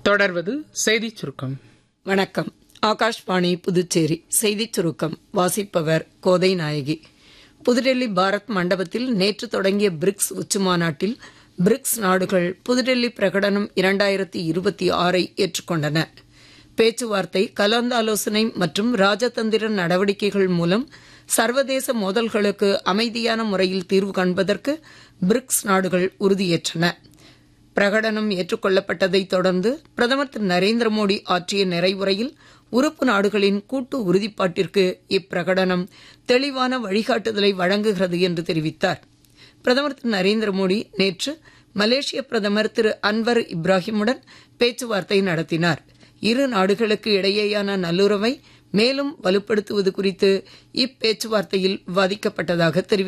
தொடர்வது செய்திச் சுருக்கம் வணக்கம் ஆகாஷ்வாணி புதுச்சேரி செய்திச் சுருக்கம் வாசிப்பவர் கோதை நாயகி புதுடெல்லி பாரத் மண்டபத்தில் நேற்று தொடங்கிய பிரிக்ஸ் உச்சிமாநாட்டில் பிரிக்ஸ் நாடுகள் புதுடெல்லி பிரகடனம் இரண்டாயிரத்தி இருபத்தி ஆறை ஏற்றுக்கொண்டன பேச்சுவார்த்தை கலந்தாலோசனை மற்றும் ராஜதந்திர நடவடிக்கைகள் மூலம் சர்வதேச மோதல்களுக்கு அமைதியான முறையில் தீர்வு காண்பதற்கு பிரிக்ஸ் நாடுகள் உறுதியேற்றன பிரகடனம் ஏற்றுக்கொள்ளப்பட்டதைத் தொடர்ந்து பிரதமர் திரு நரேந்திர மோடி ஆற்றிய நிறைவுரையில் உறுப்பு நாடுகளின் கூட்டு உறுதிப்பாட்டிற்கு இப்பிரகடனம் தெளிவான வழிகாட்டுதலை வழங்குகிறது என்று தெரிவித்தார் பிரதமர் திரு நரேந்திர மோடி நேற்று மலேசிய பிரதமர் திரு அன்வர் இப்ராஹிமுடன் பேச்சுவார்த்தை நடத்தினார் இரு நாடுகளுக்கு இடையேயான நல்லுறவை மேலும் வலுப்படுத்துவது குறித்து இப்பேச்சுவார்த்தையில் விவாதிக்கப்பட்டதாக தெரிவித்தார்